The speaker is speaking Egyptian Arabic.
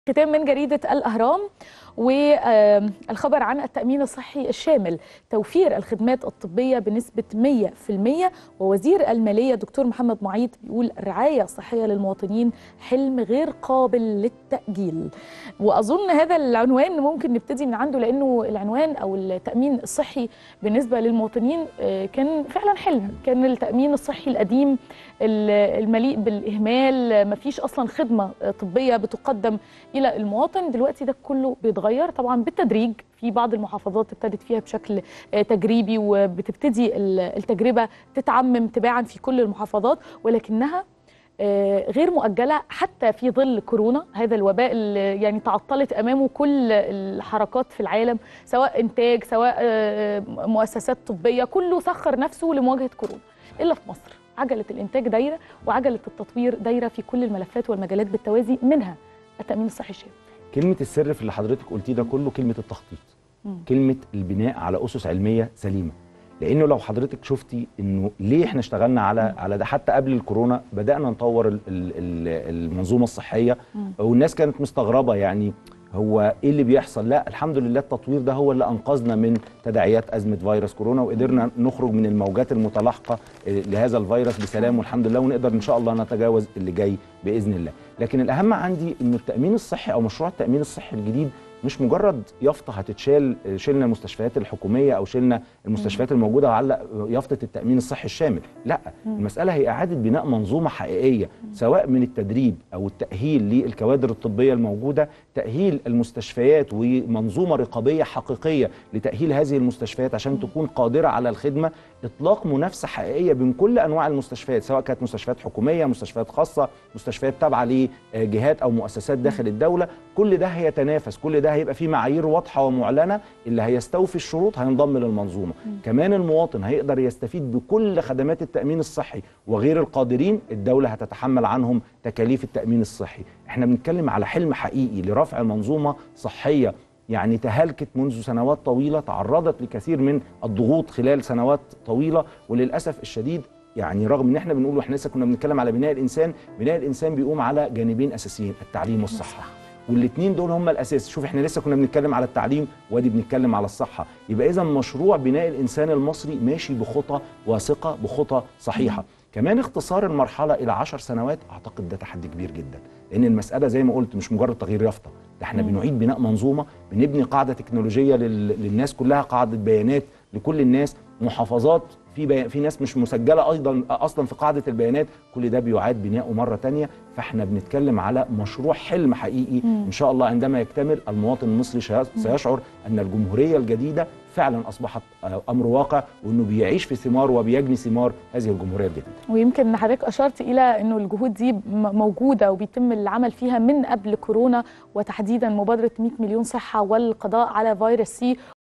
ختام من جريدة الأهرام والخبر عن التأمين الصحي الشامل توفير الخدمات الطبية بنسبة 100% ووزير المالية دكتور محمد معيط بيقول الرعاية الصحية للمواطنين حلم غير قابل للتأجيل وأظن هذا العنوان ممكن نبتدي من عنده لأنه العنوان أو التأمين الصحي بالنسبة للمواطنين كان فعلا حلم كان التأمين الصحي القديم المليء بالإهمال مفيش أصلا خدمة طبية بتقدم إلى المواطن دلوقتي ده كله بيتغير طبعا بالتدريج في بعض المحافظات ابتدت فيها بشكل تجريبي وبتبتدي التجربة تتعمم تباعا في كل المحافظات ولكنها غير مؤجله حتى في ظل كورونا هذا الوباء اللي يعني تعطلت امامه كل الحركات في العالم سواء انتاج سواء مؤسسات طبيه كله سخر نفسه لمواجهه كورونا الا في مصر عجله الانتاج دايره وعجله التطوير دايره في كل الملفات والمجالات بالتوازي منها التامين الصحي الشامل كلمه السر في اللي حضرتك قلتيه ده كله كلمه التخطيط مم. كلمه البناء على اسس علميه سليمه لانه لو حضرتك شفتي انه ليه احنا اشتغلنا على على ده حتى قبل الكورونا بدانا نطور ال ال المنظومه الصحيه والناس كانت مستغربه يعني هو ايه اللي بيحصل لا الحمد لله التطوير ده هو اللي انقذنا من تداعيات ازمه فيروس كورونا وقدرنا نخرج من الموجات المتلاحقه لهذا الفيروس بسلام والحمد لله ونقدر ان شاء الله نتجاوز اللي جاي باذن الله لكن الاهم عندي انه التامين الصحي او مشروع التامين الصحي الجديد مش مجرد يافطه هتتشال شلنا المستشفيات الحكوميه او شلنا المستشفيات الموجوده وعلق يافطه التامين الصحي الشامل لا المساله هي اعاده بناء منظومه حقيقيه سواء من التدريب او التاهيل للكوادر الطبيه الموجوده تاهيل المستشفيات ومنظومه رقابيه حقيقيه لتاهيل هذه المستشفيات عشان تكون قادره على الخدمه اطلاق منافسه حقيقيه بين كل انواع المستشفيات سواء كانت مستشفيات حكوميه مستشفيات خاصه مستشفيات تابعه لجهات او مؤسسات داخل الدوله كل ده هيتنافس كل ده هيبقى فيه معايير واضحه ومعلنه اللي هيستوفي الشروط هينضم للمنظومه م. كمان المواطن هيقدر يستفيد بكل خدمات التامين الصحي وغير القادرين الدوله هتتحمل عنهم تكاليف التامين الصحي احنا بنتكلم على حلم حقيقي لرفع منظومه صحيه يعني تهلكت منذ سنوات طويله تعرضت لكثير من الضغوط خلال سنوات طويله وللاسف الشديد يعني رغم ان احنا بنقول واحنا لسه كنا بنتكلم على بناء الانسان بناء الانسان بيقوم على جانبين اساسيين التعليم والصحه والاثنين دول هم الاساس شوف احنا لسه كنا بنتكلم على التعليم وادي بنتكلم على الصحه يبقى اذا مشروع بناء الانسان المصري ماشي بخطى واثقه بخطى صحيحه كمان اختصار المرحله الى 10 سنوات اعتقد ده تحدي كبير جدا لان المساله زي ما قلت مش مجرد تغيير يافطه ده احنا بنعيد بناء منظومه بنبني قاعده تكنولوجيه للناس كلها قاعده بيانات لكل الناس محافظات في بي... في ناس مش مسجله ايضا اصلا في قاعده البيانات كل ده بيعاد بناؤه مره ثانيه فاحنا بنتكلم على مشروع حلم حقيقي مم. ان شاء الله عندما يكتمل المواطن المصري سيشعر ان الجمهوريه الجديده فعلا اصبحت امر واقع وانه بيعيش في ثمار وبيجني ثمار هذه الجمهوريه الجديده. ويمكن حضرتك اشرت الى انه الجهود دي موجوده وبيتم العمل فيها من قبل كورونا وتحديدا مبادره 100 مليون صحه والقضاء على فيروس سي